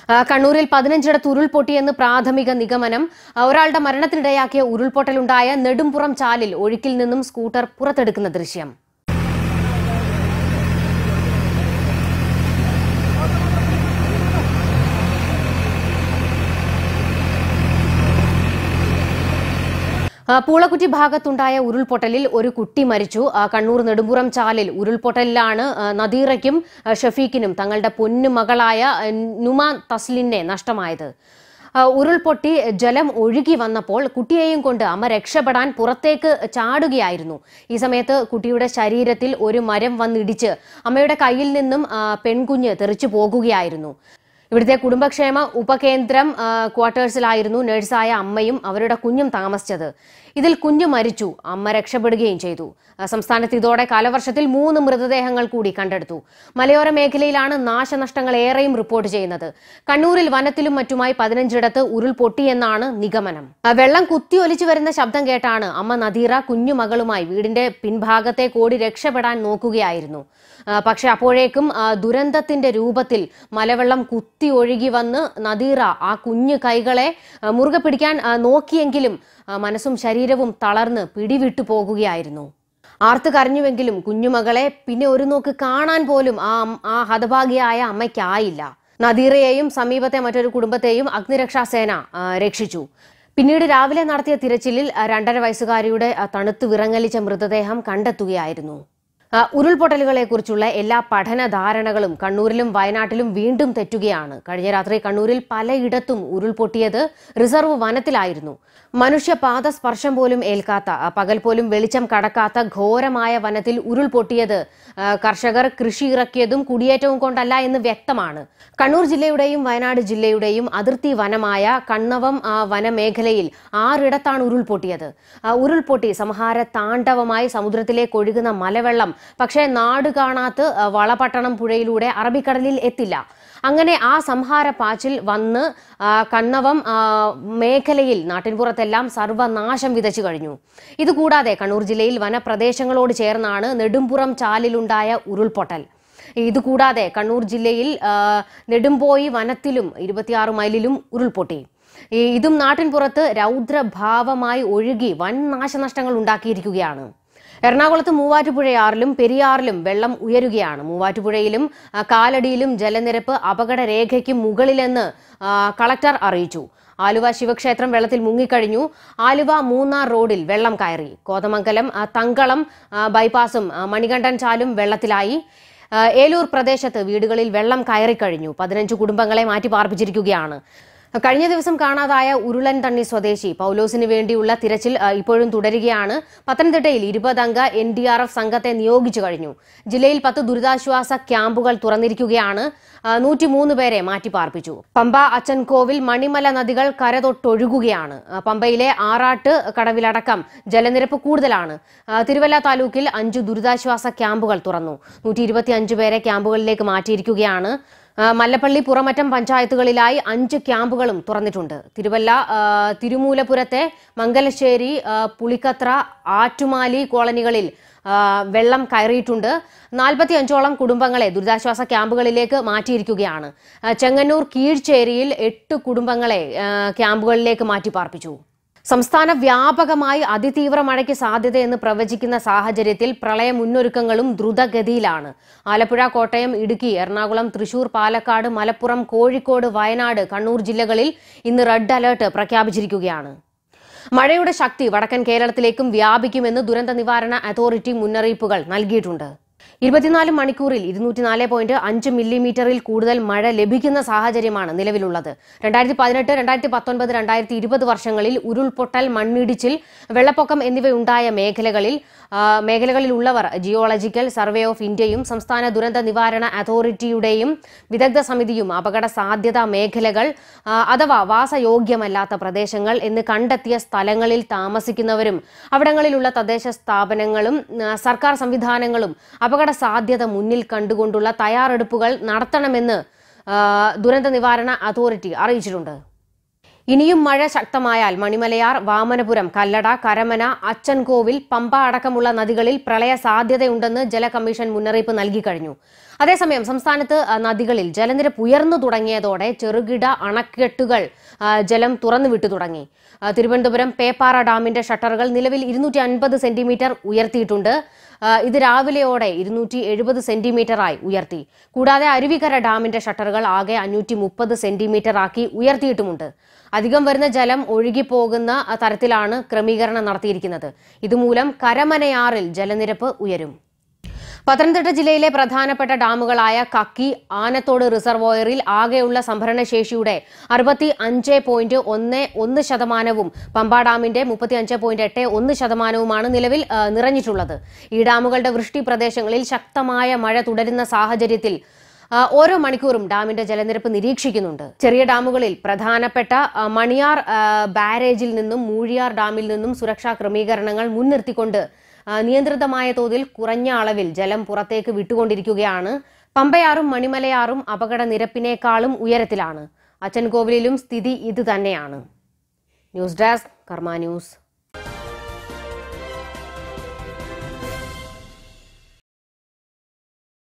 ആ, കണ്ണൂരിൽ പതിനഞ്ചിടത്ത് ഉരുൾപൊട്ടിയെന്ന് പ്രാഥമിക നിഗമനം ആ, ഒരാളുടെ മരണത്തിനിടയാക്കിയ ഉരുൾപൊട്ടലുണ്ടായ നെടുംപുറം ചാലിൽ ഒഴുക്കിൽ നിന്നും സ്കൂട്ടർ പുറത്തെടുക്കുന്ന ദൃശ്യം ആ, പൂളക്കുറ്റി ഭാഗത്തുണ്ടായ ഉരുൾപൊട്ടലിൽ ഒരു കുട്ടി മരിച്ചു ആ, കണ്ണൂർ നെടുമ്പുറം ചാലിൽ ഉരുൾപൊട്ടലിലാണ് ആ, നദീറയ്ക്കും ആ, ഷഫീഖിനും തങ്ങളുടെ പൊന്നു മകളായ ആ, നുമ തസ്ലിനെ നഷ്ടമായത് ആ, ഉരുൾപൊട്ടി ജലം ഒഴുകി വന്നപ്പോൾ കുട്ടിയെയും കൊണ്ട് അമ്മ രക്ഷപ്പെടാൻ പുറത്തേക്ക് ചാടുകയായിരുന്നു ഈ സമയത്ത് കുട്ടിയുടെ ശരീരത്തിൽ ഒരു മരം വന്നിടിച്ച് അമ്മയുടെ കയ്യിൽ നിന്നും ആ, പെൺകുഞ്ഞ് തെറിച്ചു പോകുകയായിരുന്നു ഇവിടുത്തെ കുടുംബക്ഷേമ ഉപകേന്ദ്രം ആ, ക്വാർട്ടേഴ്സിലായിരുന്നു നഴ്സായ അമ്മയും അവരുടെ കുഞ്ഞും താമസിച്ചത് ഇതിൽ കുഞ്ഞ് മരിച്ചു അമ്മ രക്ഷപ്പെടുകയും ചെയ്തു ആ, സംസ്ഥാനത്ത് ഇതോടെ കാലവർഷത്തിൽ മൂന്ന് മൃതദേഹങ്ങൾ കൂടി കണ്ടെടുത്തു മലയോര മേഖലയിലാണ് നാശനഷ്ടങ്ങൾ ഏറെയും റിപ്പോർട്ട് ചെയ്യുന്നത് കണ്ണൂരിൽ വനത്തിലും മറ്റുമായി പതിനഞ്ചിടത്ത് ഉരുൾപൊട്ടിയെന്നാണ് നിഗമനം ആ, വെള്ളം കുത്തിയൊലിച്ചു വരുന്ന ശബ്ദം കേട്ടാണ് അമ്മ നദീറ കുഞ്ഞുമകളുമായി വീടിന്റെ പിൻഭാഗത്തെ കോടി രക്ഷപ്പെടാൻ നോക്കുകയായിരുന്നു ആ, പക്ഷെ അപ്പോഴേക്കും ആ, ദുരന്തത്തിന്റെ രൂപത്തിൽ മലവെള്ളം കുത്തി ഒഴുകി വന്ന് നദീറ ആ കുഞ്ഞു കൈകളെ ആ, മുറുകെ പിടിക്കാൻ ആ, നോക്കിയെങ്കിലും ആ, മനസ്സും ശരീരവും തളർന്ന് പിടിവിട്ടു പോകുകയായിരുന്നു ആർത്ത് കരഞ്ഞുവെങ്കിലും കുഞ്ഞുമകളെ പിന്നെ ഒരു നോക്ക് കാണാൻ പോലും ആ അം- ആ ഹതഭാഗിയായ അമ്മയ്ക്കായില്ല നദീറയെയും സമീപത്തെ മറ്റൊരു കുടുംബത്തെയും അഗ്നിരക്ഷാസേന ആ, രക്ഷിച്ചു പിന്നീട് രാവിലെ നടത്തിയ തിരച്ചിലിൽ ആ, രണ്ടര വയസ്സുകാരിയുടെ ആ, തണുത്തു വിറങ്ങലിച്ച മൃതദേഹം കണ്ടെത്തുകയായിരുന്നു ആ, ഉരുൾപൊട്ടലുകളെക്കുറിച്ചുള്ള എല്ലാ പഠന ധാരണകളും കണ്ണൂരിലും വയനാട്ടിലും വീണ്ടും തെറ്റുകയാണ് കഴിഞ്ഞ രാത്രി കണ്ണൂരിൽ പലയിടത്തും ഉരുൾപൊട്ടിയത് റിസർവ് വനത്തിലായിരുന്നു മനുഷ്യപാദ സ്പർശം പോലും ഏൽക്കാത്ത ആ, പകൽ പോലും വെളിച്ചം കടക്കാത്ത ഘോരമായ വനത്തിൽ ഉരുൾപൊട്ടിയത് ആ, കർഷകർ കൃഷി ഇറക്കിയതും കുടിയേറ്റവും കൊണ്ടല്ല എന്ന് വ്യക്തമാണ് കണ്ണൂർ ജില്ലയുടെയും വയനാട് ജില്ലയുടെയും അതിർത്തി വനമായ കണ്ണവം ആ, വനമേഖലയിൽ ആറിടത്താണ് ഉരുൾപൊട്ടിയത് ആ, ഉരുൾപൊട്ടി സംഹാര താണ്ഡവമായി സമുദ്രത്തിലേക്ക് ഒഴുകുന്ന മലവെള്ളം പക്ഷേ നാട് കാണാത്ത ആ, വളപട്ടണം പുഴയിലൂടെ അറബിക്കടലിൽ എത്തില്ല അങ്ങനെ ആ സംഹാര പാച്ചിൽ വന്ന് ആ, കണ്ണവം ആ, മേഖലയിൽ നാട്ടിൻപുറത്തെല്ലാം സർവനാശം വിതച്ചു കഴിഞ്ഞു ഇതുകൂടാതെ കണ്ണൂർ ജില്ലയിൽ വനപ്രദേശങ്ങളോട് ചേർന്നാണ് നെടുംപുറം ചാലിലുണ്ടായ ഉരുൾപൊട്ടൽ ഇതുകൂടാതെ കണ്ണൂർ ജില്ലയിൽ ആ, നെടുമ്പോയി വനത്തിലും ഇരുപത്തിയാറ് മൈലിലും ഉരുൾപൊട്ടി ഈ ഇതും നാട്ടിൻപുറത്ത് രൗദ്രഭാവമായി ഒഴുകി വൻ നാശനഷ്ടങ്ങൾ ഉണ്ടാക്കിയിരിക്കുകയാണ് എറണാകുളത്ത് മൂവാറ്റുപുഴയാറിലും പെരിയാറിലും വെള്ളം ഉയരുകയാണ് മൂവാറ്റുപുഴയിലും ആ, കാലടിയിലും ജലനിരപ്പ് അപകടരേഖയ്ക്ക് മുകളിലെന്ന് ആ, കളക്ടർ അറിയിച്ചു ആലുവ ശിവക്ഷേത്രം വെള്ളത്തിൽ മുങ്ങിക്കഴിഞ്ഞു ആലുവ മൂന്നാർ റോഡിൽ വെള്ളം കയറി കോതമംഗലം ആ, തങ്കളം ആ, ബൈപ്പാസും ആ, മണികണ്ഠൻ ചാലും വെള്ളത്തിലായി ആ, ഏലൂർ പ്രദേശത്ത് വീടുകളിൽ വെള്ളം കയറിക്കഴിഞ്ഞു പതിനഞ്ച് കുടുംബങ്ങളെ മാറ്റി പാർപ്പിച്ചിരിക്കുകയാണ് കഴിഞ്ഞ ദിവസം കാണാതായ ഉരുളൻ തണ്ണി സ്വദേശി പൗലോസിന് വേണ്ടിയുള്ള തിരച്ചിൽ ആ, ഇപ്പോഴും തുടരുകയാണ് പത്തനംതിട്ടയിൽ ഇരുപതംഗ എൻ ഡി ആർ എഫ് സംഘത്തെ നിയോഗിച്ചു കഴിഞ്ഞു ജില്ലയിൽ പത്ത് ദുരിതാശ്വാസ ക്യാമ്പുകൾ തുറന്നിരിക്കുകയാണ് നൂറ്റിമൂന്ന് പേരെ മാറ്റിപ്പാർപ്പിച്ചു പമ്പ അച്ചൻകോവിൽ മണിമല നദികൾ കരതൊട്ടൊഴുകുകയാണ് ആ, പമ്പയിലെ ആറാട്ട് കടവിലടക്കം ജലനിരപ്പ് കൂടുതലാണ് ആ, തിരുവല്ല താലൂക്കിൽ അഞ്ച് ദുരിതാശ്വാസ ക്യാമ്പുകൾ തുറന്നു നൂറ്റി ഇരുപത്തിയഞ്ച് പേരെ ക്യാമ്പുകളിലേക്ക് മാറ്റിയിരിക്കുകയാണ് ആ, മല്ലപ്പള്ളി പുറമറ്റം പഞ്ചായത്തുകളിലായി അഞ്ച് ക്യാമ്പുകളും തുറന്നിട്ടുണ്ട് തിരുവല്ല ആ, തിരുമൂലപുരത്തെ മംഗലശ്ശേരി ആ, പുളിക്കത്ര ആറ്റുമാലി കോളനികളിൽ ആ, വെള്ളം കയറിയിട്ടുണ്ട് നാൽപ്പത്തി അഞ്ചോളം കുടുംബങ്ങളെ ദുരിതാശ്വാസ ക്യാമ്പുകളിലേക്ക് മാറ്റിയിരിക്കുകയാണ് ആ, ചെങ്ങന്നൂർ കീഴ്ച്ചേരിയിൽ എട്ട് കുടുംബങ്ങളെ ആ, ക്യാമ്പുകളിലേക്ക് മാറ്റി പാർപ്പിച്ചു സംസ്ഥാന വ്യാപകമായി അതിതീവ്ര മഴയ്ക്ക് സാധ്യതയെന്ന് പ്രവചിക്കുന്ന സാഹചര്യത്തിൽ പ്രളയ മുന്നൊരുക്കങ്ങളും ദ്രുതഗതിയിലാണ് ആലപ്പുഴ കോട്ടയം ഇടുക്കി എറണാകുളം തൃശൂർ പാലക്കാട് മലപ്പുറം കോഴിക്കോട് വയനാട് കണ്ണൂർ ജില്ലകളിൽ ഇന്ന് റെഡ് അലർട്ട് പ്രഖ്യാപിച്ചിരിക്കുകയാണ് മഴയുടെ ശക്തി വടക്കൻ കേരളത്തിലേക്കും വ്യാപിക്കുമെന്ന് ദുരന്ത നിവാരണ അതോറിറ്റി മുന്നറിയിപ്പുകൾ നൽകിയിട്ടുണ്ട് ഇരുപത്തിനാല് മണിക്കൂറിൽ ഇരുന്നൂറ്റിനാല് പോയിന്റ് അഞ്ച് മില്ലിമീറ്ററിൽ കൂടുതൽ മഴ ലഭിക്കുന്ന സാഹചര്യമാണ് നിലവിലുള്ളത് രണ്ടായിരത്തി പതിനെട്ട് രണ്ടായിരത്തി പത്തൊൻപത് രണ്ടായിരത്തി ഇരുപത് വർഷങ്ങളിൽ ഉരുൾപൊട്ടൽ മണ്ണിടിച്ചിൽ വെള്ളപ്പൊക്കം എന്നിവയുണ്ടായ മേഖലകളിൽ ആ, മേഖലകളിലുള്ളവർ ജിയോളജിക്കൽ സർവേ ഓഫ് ഇന്ത്യയും സംസ്ഥാന ദുരന്ത നിവാരണ അതോറിറ്റിയുടെയും വിദഗ്ധ സമിതിയും അപകട സാധ്യതാ മേഖലകൾ ആ, അഥവാ വാസയോഗ്യമല്ലാത്ത പ്രദേശങ്ങൾ എന്ന് കണ്ടെത്തിയ സ്ഥലങ്ങളിൽ താമസിക്കുന്നവരും അവിടങ്ങളിലുള്ള തദ്ദേശ സ്ഥാപനങ്ങളും ആ, സർക്കാർ സംവിധാനങ്ങളും അപകട സാധ്യത മുന്നിൽ കണ്ടുകൊണ്ടുള്ള തയ്യാറെടുപ്പുകൾ നടത്തണമെന്ന് ആ, ദുരന്ത നിവാരണ അതോറിറ്റി അറിയിച്ചിട്ടുണ്ട് ഇനിയും മഴ ശക്തമായാൽ മണിമലയാർ വാമനപുരം കല്ലട കരമന അച്ചൻകോവിൽ പമ്പ അടക്കമുള്ള നദികളിൽ പ്രളയ സാധ്യതയുണ്ടെന്ന് ജല കമ്മീഷൻ മുന്നറിയിപ്പ് നൽകി കഴിഞ്ഞു അതേസമയം സംസ്ഥാനത്ത് ആ, നദികളിൽ ജലനിരപ്പ് ഉയർന്നു തുടങ്ങിയതോടെ ചെറുകിട അണക്കെട്ടുകൾ ആ, ജലം തുറന്നുവിട്ടു തുടങ്ങി ആ, തിരുവനന്തപുരം പേപ്പാറ ഡാമിന്റെ ഷട്ടറുകൾ നിലവിൽ ഇരുന്നൂറ്റി അൻപത് സെന്റിമീറ്റർ ഉയർത്തിയിട്ടുണ്ട് ആ, ഇത് രാവിലെയോടെ ഇരുന്നൂറ്റി എഴുപത് സെന്റിമീറ്ററായി ഉയർത്തി കൂടാതെ അരുവിക്കര ഡാമിന്റെ ഷട്ടറുകൾ ആകെ അഞ്ഞൂറ്റി മുപ്പത് സെന്റിമീറ്റർ ആക്കി ഉയർത്തിയിട്ടുമുണ്ട് അധികം വരുന്ന ജലം ഒഴുകിപ്പോകുന്ന ആ, തരത്തിലാണ് ക്രമീകരണം നടത്തിയിരിക്കുന്നത് ഇതുമൂലം കരമനയാറിൽ ജലനിരപ്പ് ഉയരും പത്തനംതിട്ട ജില്ലയിലെ പ്രധാനപ്പെട്ട ഡാമുകളായ കക്കി ആനത്തോട് റിസർവോയറിൽ ആകെയുള്ള സംഭരണശേഷിയുടെ അറുപത്തി അഞ്ച് പോയിന്റ് ഒന്ന് ഒന്ന് ശതമാനവും പമ്പ ഡാമിന്റെ മുപ്പത്തി അഞ്ച് പോയിന്റ് എട്ട് ഒന്ന് ശതമാനവുമാണ് നിലവിൽ ആ, നിറഞ്ഞിട്ടുള്ളത് ഈ ഡാമുകളുടെ വൃഷ്ടി പ്രദേശങ്ങളിൽ ശക്തമായ മഴ തുടരുന്ന സാഹചര്യത്തിൽ ആ, ഓരോ മണിക്കൂറും ഡാമിന്റെ ജലനിരപ്പ് നിരീക്ഷിക്കുന്നുണ്ട് ചെറിയ ഡാമുകളിൽ പ്രധാനപ്പെട്ട ആ, മണിയാർ ആ, ബാരേജിൽ നിന്നും മൂഴിയാർ ഡാമിൽ നിന്നും സുരക്ഷാ ക്രമീകരണങ്ങൾ മുൻനിർത്തിക്കൊണ്ട് ആ, നിയന്ത്രിതമായ തോതിൽ കുറഞ്ഞ അളവിൽ ജലം പുറത്തേക്ക് വിട്ടുകൊണ്ടിരിക്കുകയാണ് പമ്പയാറും മണിമലയാറും അപകട നിരപ്പിനേക്കാളും ഉയരത്തിലാണ് അച്ചൻകോവിലിലും സ്ഥിതി ഇത് തന്നെയാണ് ന്യൂസ് ഡെസ്ക് കർമ്മ ന്യൂസ്